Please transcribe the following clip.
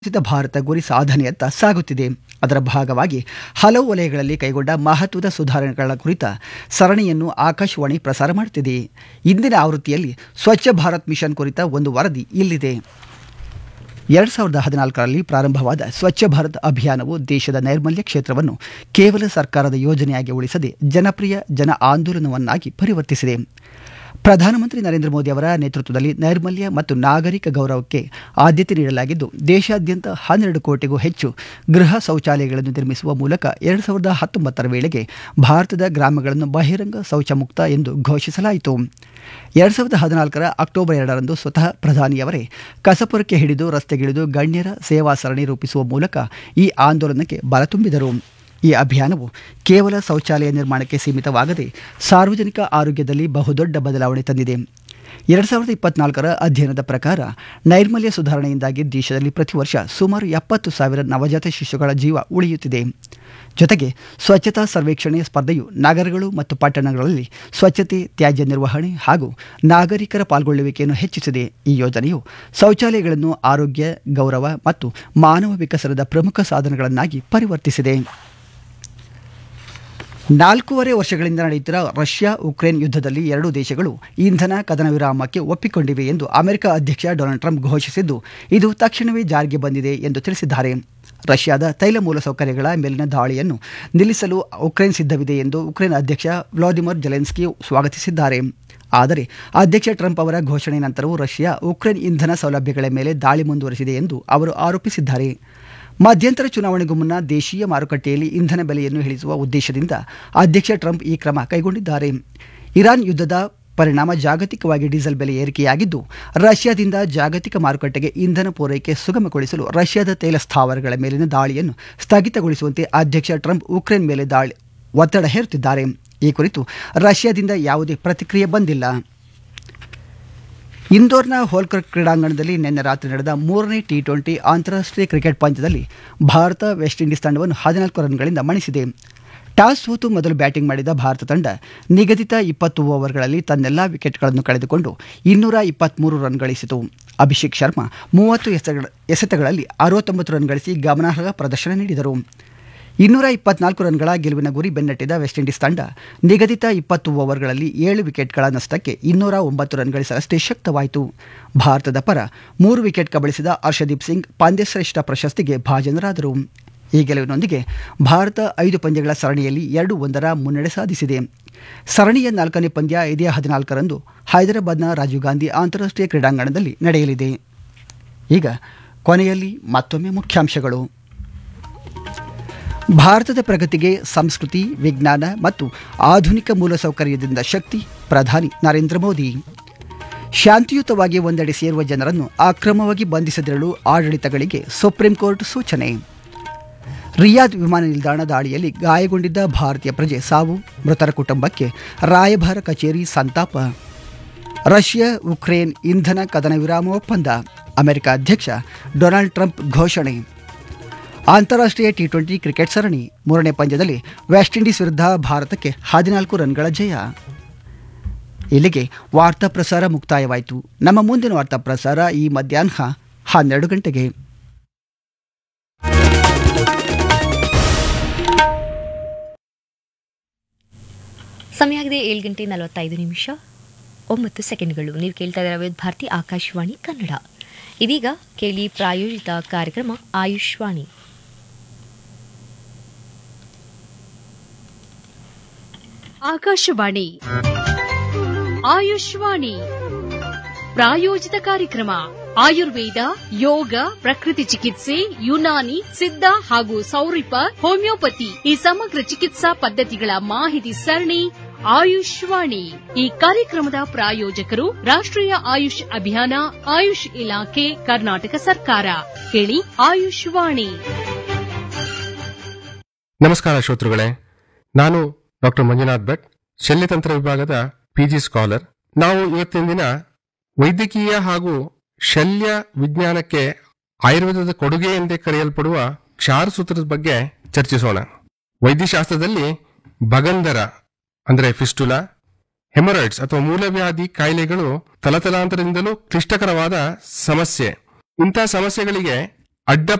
ವಿಕಸಿತ ಭಾರತ ಗುರಿ ಸಾಧನೆಯತ್ತ ಸಾಗುತ್ತಿದೆ ಅದರ ಭಾಗವಾಗಿ ಹಲವು ವಲಯಗಳಲ್ಲಿ ಕೈಗೊಂಡ ಮಹತ್ವದ ಸುಧಾರಣೆಗಳ ಕುರಿತ ಸರಣಿಯನ್ನು ಆಕಾಶವಾಣಿ ಪ್ರಸಾರ ಮಾಡುತ್ತಿದೆ ಇಂದಿನ ಆವೃತ್ತಿಯಲ್ಲಿ ಸ್ವಚ್ಛ ಭಾರತ್ ಮಿಷನ್ ಕುರಿತ ಒಂದು ವರದಿ ಇಲ್ಲಿದೆ ಎರಡು ಸಾವಿರದ ಹದಿನಾಲ್ಕರಲ್ಲಿ ಪ್ರಾರಂಭವಾದ ಸ್ವಚ್ಛ ಭಾರತ್ ಅಭಿಯಾನವು ದೇಶದ ನೈರ್ಮಲ್ಯ ಕ್ಷೇತ್ರವನ್ನು ಕೇವಲ ಸರ್ಕಾರದ ಯೋಜನೆಯಾಗಿ ಉಳಿಸದೆ ಜನಪ್ರಿಯ ಜನ ಆಂದೋಲನವನ್ನಾಗಿ ಪರಿವರ್ತಿಸಿದೆ ಪ್ರಧಾನಮಂತ್ರಿ ನರೇಂದ್ರ ಮೋದಿ ಅವರ ನೇತೃತ್ವದಲ್ಲಿ ನೈರ್ಮಲ್ಯ ಮತ್ತು ನಾಗರಿಕ ಗೌರವಕ್ಕೆ ಆದ್ಯತೆ ನೀಡಲಾಗಿದ್ದು ದೇಶಾದ್ಯಂತ ಹನ್ನೆರಡು ಕೋಟಿಗೂ ಹೆಚ್ಚು ಗೃಹ ಶೌಚಾಲಯಗಳನ್ನು ನಿರ್ಮಿಸುವ ಮೂಲಕ ಎರಡು ಸಾವಿರದ ಹತ್ತೊಂಬತ್ತರ ವೇಳೆಗೆ ಭಾರತದ ಗ್ರಾಮಗಳನ್ನು ಬಹಿರಂಗ ಶೌಚ ಮುಕ್ತ ಎಂದು ಘೋಷಿಸಲಾಯಿತು ಎರಡು ಸಾವಿರದ ಹದಿನಾಲ್ಕರ ಅಕ್ಟೋಬರ್ ಎರಡರಂದು ಸ್ವತಃ ಪ್ರಧಾನಿಯವರೇ ಕಸಪುರಕ್ಕೆ ಹಿಡಿದು ರಸ್ತೆಗಿಳಿದು ಗಣ್ಯರ ಸೇವಾ ಸರಣಿ ರೂಪಿಸುವ ಮೂಲಕ ಈ ಆಂದೋಲನಕ್ಕೆ ಬಲ ತುಂಬಿದರು ಈ ಅಭಿಯಾನವು ಕೇವಲ ಶೌಚಾಲಯ ನಿರ್ಮಾಣಕ್ಕೆ ಸೀಮಿತವಾಗದೆ ಸಾರ್ವಜನಿಕ ಆರೋಗ್ಯದಲ್ಲಿ ಬಹುದೊಡ್ಡ ಬದಲಾವಣೆ ತಂದಿದೆ ಎರಡು ಸಾವಿರದ ಇಪ್ಪತ್ನಾಲ್ಕರ ಅಧ್ಯಯನದ ಪ್ರಕಾರ ನೈರ್ಮಲ್ಯ ಸುಧಾರಣೆಯಿಂದಾಗಿ ದೇಶದಲ್ಲಿ ಪ್ರತಿ ವರ್ಷ ಸುಮಾರು ಎಪ್ಪತ್ತು ಸಾವಿರ ನವಜಾತ ಶಿಶುಗಳ ಜೀವ ಉಳಿಯುತ್ತಿದೆ ಜೊತೆಗೆ ಸ್ವಚ್ಛತಾ ಸರ್ವೇಕ್ಷಣೆ ಸ್ಪರ್ಧೆಯು ನಗರಗಳು ಮತ್ತು ಪಟ್ಟಣಗಳಲ್ಲಿ ಸ್ವಚ್ಛತೆ ತ್ಯಾಜ್ಯ ನಿರ್ವಹಣೆ ಹಾಗೂ ನಾಗರಿಕರ ಪಾಲ್ಗೊಳ್ಳುವಿಕೆಯನ್ನು ಹೆಚ್ಚಿಸಿದೆ ಈ ಯೋಜನೆಯು ಶೌಚಾಲಯಗಳನ್ನು ಆರೋಗ್ಯ ಗೌರವ ಮತ್ತು ಮಾನವ ವಿಕಸನದ ಪ್ರಮುಖ ಸಾಧನಗಳನ್ನಾಗಿ ಪರಿವರ್ತಿಸಿದೆ ನಾಲ್ಕೂವರೆ ವರ್ಷಗಳಿಂದ ನಡೆಯುತ್ತಿರುವ ರಷ್ಯಾ ಉಕ್ರೇನ್ ಯುದ್ಧದಲ್ಲಿ ಎರಡೂ ದೇಶಗಳು ಇಂಧನ ಕದನ ವಿರಾಮಕ್ಕೆ ಒಪ್ಪಿಕೊಂಡಿವೆ ಎಂದು ಅಮೆರಿಕ ಅಧ್ಯಕ್ಷ ಡೊನಾಲ್ಡ್ ಟ್ರಂಪ್ ಘೋಷಿಸಿದ್ದು ಇದು ತಕ್ಷಣವೇ ಜಾರಿಗೆ ಬಂದಿದೆ ಎಂದು ತಿಳಿಸಿದ್ದಾರೆ ರಷ್ಯಾದ ತೈಲ ಮೂಲಸೌಕರ್ಯಗಳ ಮೇಲಿನ ದಾಳಿಯನ್ನು ನಿಲ್ಲಿಸಲು ಉಕ್ರೇನ್ ಸಿದ್ಧವಿದೆ ಎಂದು ಉಕ್ರೇನ್ ಅಧ್ಯಕ್ಷ ವ್ಲಾದಿಮಿರ್ ಜೆಲೆನ್ಸ್ಕಿ ಸ್ವಾಗತಿಸಿದ್ದಾರೆ ಆದರೆ ಅಧ್ಯಕ್ಷ ಟ್ರಂಪ್ ಅವರ ಘೋಷಣೆ ನಂತರವೂ ರಷ್ಯಾ ಉಕ್ರೇನ್ ಇಂಧನ ಸೌಲಭ್ಯಗಳ ಮೇಲೆ ದಾಳಿ ಮುಂದುವರೆಸಿದೆ ಎಂದು ಅವರು ಆರೋಪಿಸಿದ್ದಾರೆ ಮಧ್ಯಂತರ ಚುನಾವಣೆಗೂ ಮುನ್ನ ದೇಶೀಯ ಮಾರುಕಟ್ಟೆಯಲ್ಲಿ ಇಂಧನ ಬೆಲೆಯನ್ನು ಇಳಿಸುವ ಉದ್ದೇಶದಿಂದ ಅಧ್ಯಕ್ಷ ಟ್ರಂಪ್ ಈ ಕ್ರಮ ಕೈಗೊಂಡಿದ್ದಾರೆ ಇರಾನ್ ಯುದ್ಧದ ಪರಿಣಾಮ ಜಾಗತಿಕವಾಗಿ ಡೀಸೆಲ್ ಬೆಲೆ ಏರಿಕೆಯಾಗಿದ್ದು ರಷ್ಯಾದಿಂದ ಜಾಗತಿಕ ಮಾರುಕಟ್ಟೆಗೆ ಇಂಧನ ಪೂರೈಕೆ ಸುಗಮಗೊಳಿಸಲು ರಷ್ಯಾದ ತೈಲ ಸ್ಥಾವರಗಳ ಮೇಲಿನ ದಾಳಿಯನ್ನು ಸ್ಥಗಿತಗೊಳಿಸುವಂತೆ ಅಧ್ಯಕ್ಷ ಟ್ರಂಪ್ ಉಕ್ರೇನ್ ಮೇಲೆ ದಾಳಿ ಒತ್ತಡ ಹೇರುತ್ತಿದ್ದಾರೆ ಈ ಕುರಿತು ರಷ್ಯಾದಿಂದ ಯಾವುದೇ ಪ್ರತಿಕ್ರಿಯೆ ಬಂದಿಲ್ಲ ಇಂದೋರ್ನ ಹೋಲ್ಕರ್ ಕ್ರೀಡಾಂಗಣದಲ್ಲಿ ನಿನ್ನೆ ರಾತ್ರಿ ನಡೆದ ಮೂರನೇ ಟಿ ಟ್ವೆಂಟಿ ಅಂತಾರಾಷ್ಟ್ರೀಯ ಕ್ರಿಕೆಟ್ ಪಂದ್ಯದಲ್ಲಿ ಭಾರತ ವೆಸ್ಟ್ ಇಂಡೀಸ್ ತಂಡವನ್ನು ಹದಿನಾಲ್ಕು ರನ್ಗಳಿಂದ ಮಣಿಸಿದೆ ಟಾಸ್ ಸೋತು ಮೊದಲು ಬ್ಯಾಟಿಂಗ್ ಮಾಡಿದ ಭಾರತ ತಂಡ ನಿಗದಿತ ಇಪ್ಪತ್ತು ಓವರ್ಗಳಲ್ಲಿ ತನ್ನೆಲ್ಲ ವಿಕೆಟ್ಗಳನ್ನು ಕಳೆದುಕೊಂಡು ಇನ್ನೂರ ಇಪ್ಪತ್ತ್ಮೂರು ರನ್ ಗಳಿಸಿತು ಅಭಿಷೇಕ್ ಶರ್ಮಾ ಮೂವತ್ತು ಎಸೆಗಳ ಎಸೆತಗಳಲ್ಲಿ ಅರವತ್ತೊಂಬತ್ತು ರನ್ ಗಳಿಸಿ ಗಮನಾರ್ಹ ಪ್ರದರ್ಶನ ನೀಡಿದರು ಇನ್ನೂರ ಇಪ್ಪತ್ನಾಲ್ಕು ರನ್ಗಳ ಗೆಲುವಿನ ಗುರಿ ಬೆನ್ನಟ್ಟಿದ ವೆಸ್ಟ್ ಇಂಡೀಸ್ ತಂಡ ನಿಗದಿತ ಇಪ್ಪತ್ತು ಓವರ್ಗಳಲ್ಲಿ ಏಳು ವಿಕೆಟ್ಗಳ ನಷ್ಟಕ್ಕೆ ಇನ್ನೂರ ಒಂಬತ್ತು ರನ್ ಗಳಿಸಲಷ್ಟೇ ಶಕ್ತವಾಯಿತು ಭಾರತದ ಪರ ಮೂರು ವಿಕೆಟ್ ಕಬಳಿಸಿದ ಹರ್ಷದೀಪ್ ಸಿಂಗ್ ಪಂದ್ಯಶ್ರೇಷ್ಠ ಪ್ರಶಸ್ತಿಗೆ ಭಾಜನರಾದರು ಈ ಗೆಲುವಿನೊಂದಿಗೆ ಭಾರತ ಐದು ಪಂದ್ಯಗಳ ಸರಣಿಯಲ್ಲಿ ಎರಡು ಒಂದರ ಮುನ್ನಡೆ ಸಾಧಿಸಿದೆ ಸರಣಿಯ ನಾಲ್ಕನೇ ಪಂದ್ಯ ಇದೇ ಹದಿನಾಲ್ಕರಂದು ಹೈದರಾಬಾದ್ನ ರಾಜೀವ್ ಗಾಂಧಿ ಅಂತಾರಾಷ್ಟ್ರೀಯ ಕ್ರೀಡಾಂಗಣದಲ್ಲಿ ನಡೆಯಲಿದೆ ಈಗ ಕೊನೆಯಲ್ಲಿ ಮತ್ತೊಮ್ಮೆ ಮುಖ್ಯಾಂಶಗಳು ಭಾರತದ ಪ್ರಗತಿಗೆ ಸಂಸ್ಕೃತಿ ವಿಜ್ಞಾನ ಮತ್ತು ಆಧುನಿಕ ಮೂಲಸೌಕರ್ಯದಿಂದ ಶಕ್ತಿ ಪ್ರಧಾನಿ ನರೇಂದ್ರ ಮೋದಿ ಶಾಂತಿಯುತವಾಗಿ ಒಂದೆಡೆ ಸೇರುವ ಜನರನ್ನು ಅಕ್ರಮವಾಗಿ ಬಂಧಿಸದಿರಲು ಆಡಳಿತಗಳಿಗೆ ಸುಪ್ರೀಂ ಕೋರ್ಟ್ ಸೂಚನೆ ರಿಯಾದ್ ವಿಮಾನ ನಿಲ್ದಾಣ ದಾಳಿಯಲ್ಲಿ ಗಾಯಗೊಂಡಿದ್ದ ಭಾರತೀಯ ಪ್ರಜೆ ಸಾವು ಮೃತರ ಕುಟುಂಬಕ್ಕೆ ರಾಯಭಾರ ಕಚೇರಿ ಸಂತಾಪ ರಷ್ಯಾ ಉಕ್ರೇನ್ ಇಂಧನ ಕದನ ವಿರಾಮ ಒಪ್ಪಂದ ಅಮೆರಿಕ ಅಧ್ಯಕ್ಷ ಡೊನಾಲ್ಡ್ ಟ್ರಂಪ್ ಘೋಷಣೆ ಅಂತಾರಾಷ್ಟ್ರೀಯ ಟಿ ಟ್ವೆಂಟಿ ಕ್ರಿಕೆಟ್ ಸರಣಿ ಮೂರನೇ ಪಂದ್ಯದಲ್ಲಿ ವೆಸ್ಟ್ ಇಂಡೀಸ್ ವಿರುದ್ಧ ಭಾರತಕ್ಕೆ ಹದಿನಾಲ್ಕು ರನ್ಗಳ ಜಯ ಇಲ್ಲಿಗೆ ವಾರ್ತಾ ಪ್ರಸಾರ ಮುಕ್ತಾಯವಾಯಿತು ನಮ್ಮ ಮುಂದಿನ ವಾರ್ತಾ ಪ್ರಸಾರ ಈ ಮಧ್ಯಾಹ್ನ ಹನ್ನೆರಡು ಗಂಟೆಗೆ ಸಮಯ ಆಗಿದೆ ಏಳು ಗಂಟೆ ನಲವತ್ತೈದು ನಿಮಿಷ ಒಂಬತ್ತು ಸೆಕೆಂಡ್ಗಳು ನೀವು ಕೇಳ್ತಾ ಇದ್ದಾರೆ ವಿವಿಧ ಭಾರತಿ ಆಕಾಶವಾಣಿ ಕನ್ನಡ ಇದೀಗ ಕೇಳಿ ಪ್ರಾಯೋಜಿತ ಕಾರ್ಯಕ್ರಮ ಆಯುಷ್ವಾಣಿ ಆಕಾಶವಾಣಿ ಆಯುಷ್ವಾಣಿ ಪ್ರಾಯೋಜಿತ ಕಾರ್ಯಕ್ರಮ ಆಯುರ್ವೇದ ಯೋಗ ಪ್ರಕೃತಿ ಚಿಕಿತ್ಸೆ ಯುನಾನಿ ಸಿದ್ಧ ಹಾಗೂ ಸೌರಿಪ ಹೋಮಿಯೋಪತಿ ಈ ಸಮಗ್ರ ಚಿಕಿತ್ಸಾ ಪದ್ಧತಿಗಳ ಮಾಹಿತಿ ಸರಣಿ ಆಯುಷ್ವಾಣಿ ಈ ಕಾರ್ಯಕ್ರಮದ ಪ್ರಾಯೋಜಕರು ರಾಷ್ಟ್ರೀಯ ಆಯುಷ್ ಅಭಿಯಾನ ಆಯುಷ್ ಇಲಾಖೆ ಕರ್ನಾಟಕ ಸರ್ಕಾರ ಕೇಳಿ ಆಯುಷ್ವಾಣಿ ನಮಸ್ಕಾರ ಶ್ರೋತೃಗಳೇ ನಾನು ಡಾಕ್ಟರ್ ಮಂಜುನಾಥ್ ಭಟ್ ಶಲ್ಯತಂತ್ರ ವಿಭಾಗದ ಪಿಜಿ ಸ್ಕಾಲರ್ ನಾವು ಇವತ್ತಿನ ದಿನ ವೈದ್ಯಕೀಯ ಹಾಗೂ ಶಲ್ಯ ವಿಜ್ಞಾನಕ್ಕೆ ಆಯುರ್ವೇದದ ಕೊಡುಗೆ ಎಂದೇ ಕರೆಯಲ್ಪಡುವ ಕ್ಷಾರ ಸೂತ್ರದ ಬಗ್ಗೆ ಚರ್ಚಿಸೋಣ ವೈದ್ಯಶಾಸ್ತ್ರದಲ್ಲಿ ಭಗಂಧರ ಅಂದರೆ ಫಿಸ್ಟುಲಾ ಹೆಮರಾಯ್ಡ್ಸ್ ಅಥವಾ ಮೂಲವ್ಯಾಧಿ ಕಾಯಿಲೆಗಳು ತಲತಲಾಂತರದಿಂದಲೂ ಕ್ಲಿಷ್ಟಕರವಾದ ಸಮಸ್ಯೆ ಇಂಥ ಸಮಸ್ಯೆಗಳಿಗೆ ಅಡ್ಡ